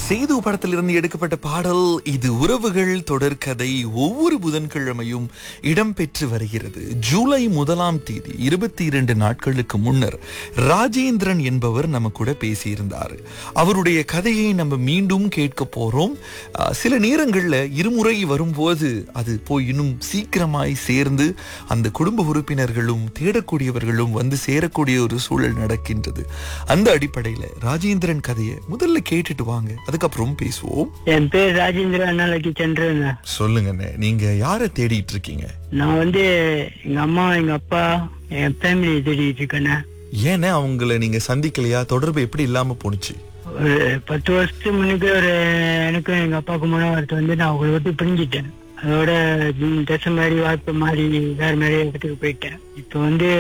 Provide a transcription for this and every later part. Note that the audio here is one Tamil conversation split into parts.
சேது படத்திலிருந்து எடுக்கப்பட்ட பாடல் இது உறவுகள் தொடர்கதை ஒவ்வொரு புதன்கிழமையும் இடம்பெற்று வருகிறது ஜூலை முதலாம் தேதி இருபத்தி இரண்டு நாட்களுக்கு முன்னர் ராஜேந்திரன் என்பவர் நம்ம கூட பேசியிருந்தார் அவருடைய கதையை நம்ம மீண்டும் கேட்க போறோம் அஹ், சில நேரங்கள்ல இருமுறை வரும்போது அது போய் இன்னும் சீக்கிரமாய் சேர்ந்து அந்த குடும்ப உறுப்பினர்களும் தேடக்கூடியவர்களும் வந்து சேரக்கூடிய ஒரு சூழல் நடக்கின்றது அந்த அடிப்படையில ராஜேந்திரன் கதையை முதல்ல கேட்டுட்டு வாங்க அதுக்கப்புறம் பேசுவோம் என் பேர் ராஜேந்திர அண்ணாலக்கி சந்திரன் சொல்லுங்கண்ணே நீங்க யாரை தேடிட்டு இருக்கீங்க நான் வந்து எங்க அம்மா எங்க அப்பா என் ஃபேமிலியை தேடிட்டு இருக்கேண்ணே ஏன்னா அவங்கள நீங்க சந்திக்கலையா தொடர்பு எப்படி இல்லாம போணுச்சு ஒரு பத்து வருஷத்துக்கு முன்னுக்கு ஒரு எனக்கும் எங்க அப்பாவுக்கு மன வருத்தம் வந்து நான் அவங்களை விட்டு பிரிஞ்சிட்டேன் அதோட ம், தசை மாதிரி வாய்ப்பு மாதிரி வேற மாதிரி இடத்துக்கு போயிட்டேன் இப்போ வந்து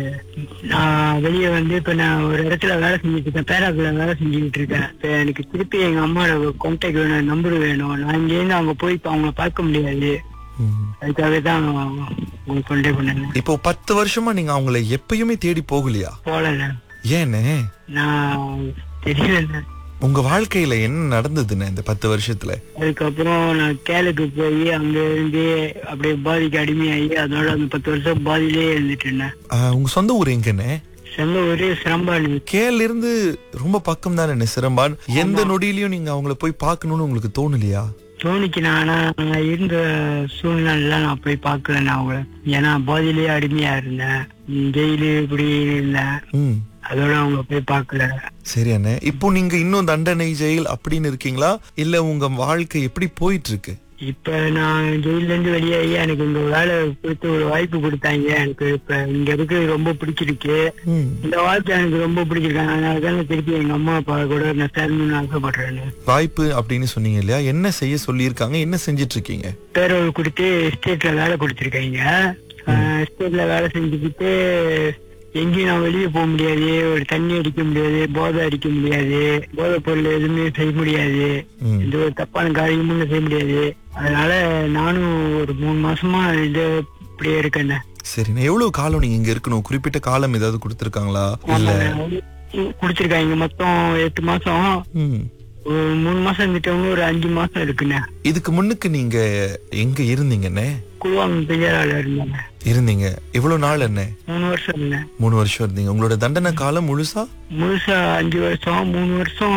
நான் வெளியே வந்து இப்ப நான் ஒரு இடத்துல வேலை செஞ்சுட்டு இருக்கேன் பேராக்குல வேலை செஞ்சுக்கிட்டு இருக்கேன் இப்ப எனக்கு திருப்பி எங்க அம்மாவோட கான்டாக்ட் வேணும் நம்பர் வேணும் நான் இங்கேருந்து அவங்க போய் இப்ப அவங்கள பார்க்க முடியாது ம். அதுக்காக தான் உங்களுக்கு கான்டாக்ட் பண்ணேன் இப்போ பத்து வருஷமா நீங்க அவங்கள எப்பயுமே தேடி போகலையா போகல ஏண்ணே நான் தெரியல உங்க வாழ்க்கையில என்ன நடந்ததுண்ணே இந்த பத்து வருஷத்துல அதுக்கப்புறம் நான் கேலுக்கு போய் அங்க இருந்து அப்படியே பாதிக்கு அடிமையாகி அதோட அந்த பத்து வருஷம் பாதியிலே இருந்துட்டு இருந்தேன் ஆஹ், உங்க சொந்த ஊர் எங்கண்ணே சொந்த ஒரே சிரம்பானு கேல இருந்து ரொம்ப பக்கம் தானே சிரம்பான் எந்த நொடியிலயும் நீங்க அவங்கள போய் பார்க்கணும்னு உங்களுக்கு தோணலையா தோணிக்கு நான் ஆனா நான் இருந்த சூழ்நிலை நான் போய் பார்க்கல நான் அவங்கள ஏன்னா பாதியிலேயே அடிமையா இருந்தேன் ம், ஜெயிலு இப்படி இருந்தேன் ம் அதோட அவங்க போய் பார்க்கல சரி அண்ணே இப்போ நீங்க இன்னும் தண்டனை ஜெயில் அப்படின்னு இருக்கீங்களா இல்ல உங்க வாழ்க்கை எப்படி போயிட்டு இருக்கு இப்ப நான் ஜெயில இருந்து வெளியாகி எனக்கு இங்க வேலை கொடுத்து ஒரு வாய்ப்பு கொடுத்தாங்க எனக்கு இப்ப இங்க இருக்கிறது ரொம்ப பிடிச்சிருக்கு ம். இந்த வாழ்க்கை எனக்கு ரொம்ப பிடிச்சிருக்கு அதனால தான் திருப்பி எங்க அம்மா அப்பா கூட நான் சேரணும்னு ஆசைப்படுறேன்னு வாய்ப்பு அப்படின்னு சொன்னீங்க இல்லையா என்ன செய்ய சொல்லியிருக்காங்க என்ன செஞ்சிட்டு இருக்கீங்க பேரோல் கொடுத்து எஸ்டேட்ல வேலை கொடுத்துருக்காங்க எஸ்டேட்ல வேலை செஞ்சுக்கிட்டு எங்கேயும் நான் வெளியே போக முடியாது ஒரு தண்ணி அடிக்க முடியாது போதை அடிக்க முடியாது போதை பொருள் எதுவுமே செய்ய முடியாது ம். எந்த ஒரு தப்பான காரியமும் நான் செய்ய முடியாது அதனால நானும் ஒரு மூணு மாசமா இது இப்படியே இருக்கேன் சரிண்ணே எவ்வளவு காலம் நீங்க இங்க இருக்கணும் குறிப்பிட்ட காலம் ஏதாவது கொடுத்திருக்காங்களா இல்ல குடிச்சிருக்காங்க மொத்தம் எட்டு மாசம் ம். ஒரு மூணு மாசம் இருந்துட்டவங்க ஒரு அஞ்சு மாசம் இருக்குண்ணே இதுக்கு முன்னுக்கு நீங்க எங்க இருந்தீங்கண்ணே குழுவாங்க பெரியாரால இருந்தாங்க இருந்தீங்க எவ்வளவு நாள் என்ன மூணு வருஷம் இருந்தேன் மூணு வருஷம் இருந்தீங்க உங்களோட தண்டனை காலம் முழுசா முழுசா அஞ்சு வருஷம் மூணு வருஷம்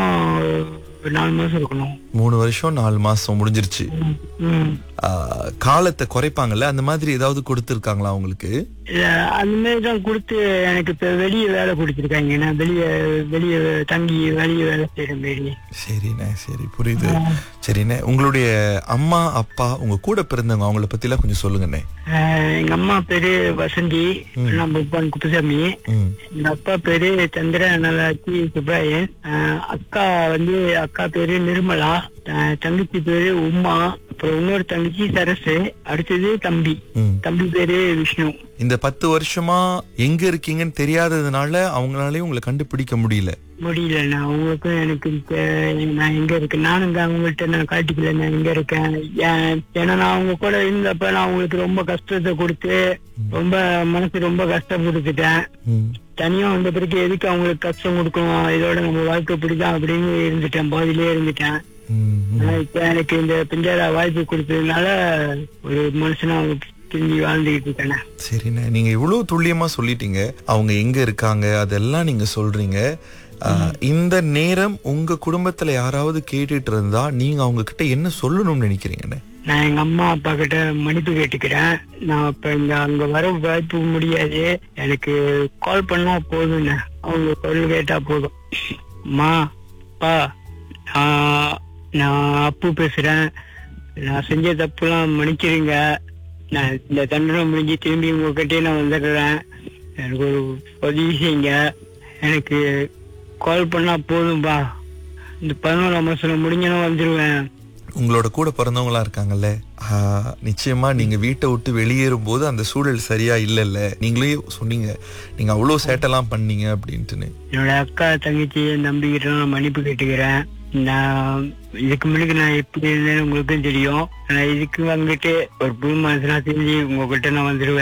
ஒரு நாலு மாசம் இருக்கணும் மூணு வருஷம் நாலு மாசம் முடிஞ்சிருச்சு ம், ம். ஆஹ், காலத்தை குறைப்பாங்கல்ல அந்த மாதிரி ஏதாவது கொடுத்திருக்காங்களா உங்களுக்கு இல்ல, அந்த மாதிரி தான் கொடுத்து எனக்கு இப்ப வெளியே வேலை கொடுத்துருக்காங்க நான் வெளியே வெளியே தங்கி வெளியே வேலை செய்யற மாரி சரிண்ணே சரி புரியுது சரிண்ணே உங்களுடைய அம்மா அப்பா உங்க கூட பிறந்தவங்க அவங்கள பத்தி எல்லாம் கொஞ்சம் சொல்லுங்கண்ணே ஆஹ் எங்க அம்மா பேரு வசந்தி நம்ம உப்பான் குப்புசாமி ம் எங்க அப்பா பேரு சந்திர நல்லாச்சி சுப்ராயன் ஆஹ் அக்கா வந்து அக்கா பேரு நிர்மலா ஆஹ் தங்கச்சி பேரு உமா அப்புறம் இன்னொரு தங்கச்சி சரசு அடுத்தது தம்பி ம் தம்பி பேரு விஷ்ணு இந்த பத்து வருஷமா எங்க இருக்கீங்கன்னு தெரியாததுனால அவங்களாலயும் உங்களை கண்டுபிடிக்க முடியல முடியல நான் அவங்களுக்கும் எனக்கு இப்ப நான் எங்க இருக்கேன் நானும் தான் அவங்கள்ட்ட நான் காட்டிக்கல நான் எங்க இருக்கேன் ஏன் ஏன்னா நான் அவங்க கூட இருந்தப்ப நான் அவங்களுக்கு ரொம்ப கஷ்டத்தை கொடுத்து ரொம்ப மனசு ரொம்ப கஷ்டம் கொடுத்துட்டேன் ம் தனியா வந்த பிறகு எதுக்கு அவங்களுக்கு கஷ்டம் கொடுக்கணும் இதோட நம்ம வாழ்க்கை பிடிக்கும் அப்படின்னு இருந்துட்டேன் பாதியிலே இருந்துட்டேன் ம், ம். ஆனா இப்ப எனக்கு இந்த பிஞ்சார வாய்ப்பு கொடுத்ததுனால ஒரு மனுஷனா அவங்க திரும்பி வாழ்ந்துகிட்டு இருக்கேன் சரிண்ணே நீங்க இவ்வளவு துல்லியமா சொல்லிட்டீங்க அவங்க எங்க இருக்காங்க அதெல்லாம் நீங்க சொல்றீங்க ஆஹ், இந்த நேரம் உங்க குடும்பத்துல யாராவது கேட்டுட்டு இருந்தா நீங்க அவங்க கிட்ட என்ன சொல்லணும்னு நினைக்கிறீங்கண்ணே நான் எங்க அம்மா அப்பா கிட்ட மன்னிப்பு கேட்டுக்கிறேன் நான் இப்ப இங்க அங்க வர வாய்ப்பு முடியாது எனக்கு கால் பண்ணா போதும்ண்ணே அவங்க குரல் கேட்டா போதும் அம்மா அப்பா நான் நான் அப்பு பேசுறேன் நான் செஞ்ச தப்புலாம் மன்னிச்சிருங்க நான் இந்த தண்டனை முடிஞ்சு திரும்பி உங்ககிட்டயே நான் வந்துடுறேன் எனக்கு ஒரு உதவி செய்யுங்க எனக்கு கால் பண்ணா போதும்பா இந்த பதினோராம் மாசம் முடிஞ்சனா வந்துருவேன் உங்களோட கூட பிறந்தவங்களா இருக்காங்கல்ல ஆஹ், நிச்சயமா நீங்க வீட்டை விட்டு வெளியேறும் போது அந்த சூழல் சரியா இல்லைல்ல நீங்களே சொன்னீங்க நீங்க அவ்வளவு சேட்டெல்லாம் பண்ணீங்க அப்படின்ட்டுன்னு என்னோட அக்கா தங்கச்சி என் தம்பிக்கிட்ட நான் மன்னிப்பு கேட்டுக்கிறேன் நான் இதுக்கு முன்னாடி நான் எப்படி இருந்தேன்னு உங்களுக்கும் தெரியும் நான் இதுக்கு வந்துட்டு ஒரு புது மனசுனா தெரிஞ்சு உங்ககிட்ட நான் வந்துருவேன்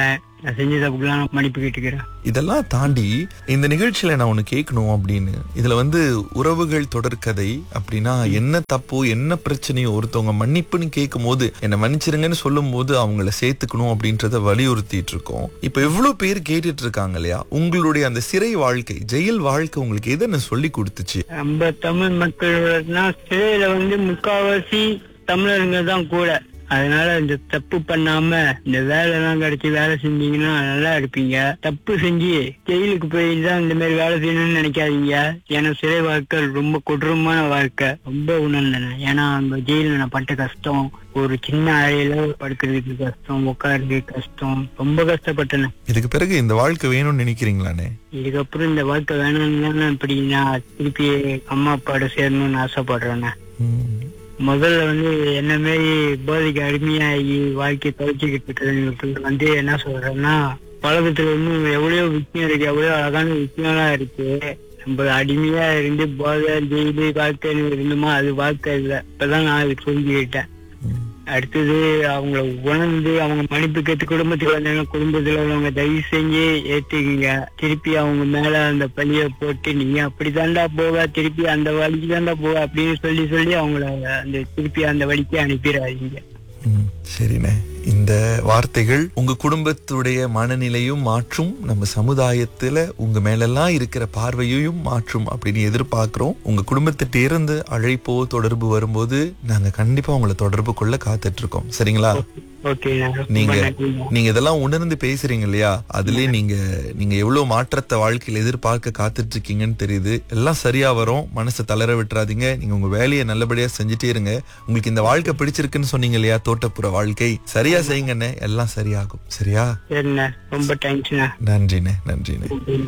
நான் செஞ்ச தப்புக்கெல்லாம் நான் மன்னிப்பு கேட்டுக்கிறேன் இதெல்லாம் தாண்டி இந்த நிகழ்ச்சியில நான் ஒண்ணு கேட்கணும் அப்படின்னு இதுல வந்து உறவுகள் தொடர்கதை அப்படின்னா என்ன தப்போ என்ன பிரச்சனையோ ஒருத்தவங்க மன்னிப்புன்னு கேட்கும் போது என்ன மன்னிச்சிருங்கன்னு சொல்லும் போது அவங்கள சேர்த்துக்கணும் அப்படின்றத வலியுறுத்திட்டு இருக்கோம் இப்ப எவ்வளவு பேர் கேட்டுட்டு இருக்காங்க இல்லையா உங்களுடைய அந்த சிறை வாழ்க்கை ஜெயில் வாழ்க்கை உங்களுக்கு எதை சொல்லி கொடுத்துச்சு நம்ம தமிழ் மக்கள்னா சிறையில வந்து முக்காவாசி தமிழருங்க தான் கூட அதனால இந்த தப்பு பண்ணாம இந்த வேலை எல்லாம் கிடைச்சி வேலை செஞ்சீங்கன்னா நல்லா இருப்பீங்க தப்பு செஞ்சு ஜெயிலுக்கு போய் தான் இந்த மாதிரி வேலை செய்யணும்னு நினைக்காதீங்க ஏன்னா சிறை வாழ்க்கை ரொம்ப கொடூரமான வாழ்க்கை ரொம்ப உணர்ந்தேன் ஏன்னா அந்த ஜெயில நான் பட்ட கஷ்டம் ஒரு சின்ன அறையில படுக்கிறதுக்கு கஷ்டம் உட்கார்றதுக்கு கஷ்டம் ரொம்ப கஷ்டப்பட்டேன் இதுக்கு பிறகு இந்த வாழ்க்கை வேணும்னு நினைக்கிறீங்களானே இதுக்கப்புறம் இந்த வாழ்க்கை வேணும்னு தான் இப்படி நான் திருப்பி அம்மா அப்பாவோட சேரணும்னு ஆசைப்படுறேண்ணே ம். முதல்ல வந்து என்ன மாரி போதைக்கு அடிமையாகி வாழ்க்கையை தொலைச்சிக்கிட்டு இருக்கிறவங்களுக்கு வந்து என்ன சொல்றேன்னா உலகத்துல இன்னும் எவ்வளவு விஷயம் இருக்கு எவ்வளவு அழகான விஷயம்லாம் இருக்கு நம்ம அடிமையா இருந்து போதை ஜெயிலு வாழ்க்கை இருந்தோமா அது வாழ்க்கை இல்லை இப்பதான் நான் அது புரிஞ்சுக்கிட்டேன் ம். அடுத்தது அவங்கள உணர்ந்து அவங்க மன்னிப்பு கேட்டு குடும்பத்துக்கு வந்தாங்க குடும்பத்துல உள்ளவங்க தயவு செஞ்சு ஏத்துக்குங்க திருப்பி அவங்க மேல அந்த பழிய போட்டு நீங்க அப்படிதான்டா போவ திருப்பி அந்த வழிக்கு தான்டா போவ அப்படின்னு சொல்லி சொல்லி அவங்கள அந்த திருப்பி அந்த வழிக்கு அனுப்பிடாதீங்க ம், சரிண்ணே இந்த வார்த்தைகள் உங்க குடும்பத்துடைய மனநிலையும் மாற்றும் நம்ம சமுதாயத்துல உங்க மேலெல்லாம் இருக்கிற பார்வையையும் மாற்றும் அப்படின்னு எதிர்பார்க்கிறோம் உங்க குடும்பத்திட்ட இருந்து அழைப்போ தொடர்பு வரும்போது நாங்க கண்டிப்பா உங்களை தொடர்பு கொள்ள காத்துட்டு இருக்கோம் சரிங்களா ஓகே நீங்க நீங்க இதெல்லாம் உணர்ந்து பேசுறீங்க இல்லையா அதுலயே நீங்க நீங்க எவ்வளவு மாற்றத்தை வாழ்க்கையில எதிர்பார்க்க காத்துட்டு இருக்கீங்கன்னு தெரியுது எல்லாம் சரியா வரும் மனசை தளர விட்டுறாதீங்க நீங்க உங்க வேலையை நல்லபடியா செஞ்சுட்டே இருங்க உங்களுக்கு இந்த வாழ்க்கை பிடிச்சிருக்குன்னு சொன்னீங்க இல்லையா தோட்டப்புற வாழ்க்கை சரியா செய்யுங்கண்ணே எல்லாம் சரியாகும் சரியா சரிண்ணே ரொம்ப தேங்க்ஸ்ண்ணே நன்றிண்ணே நன்றிண்ணே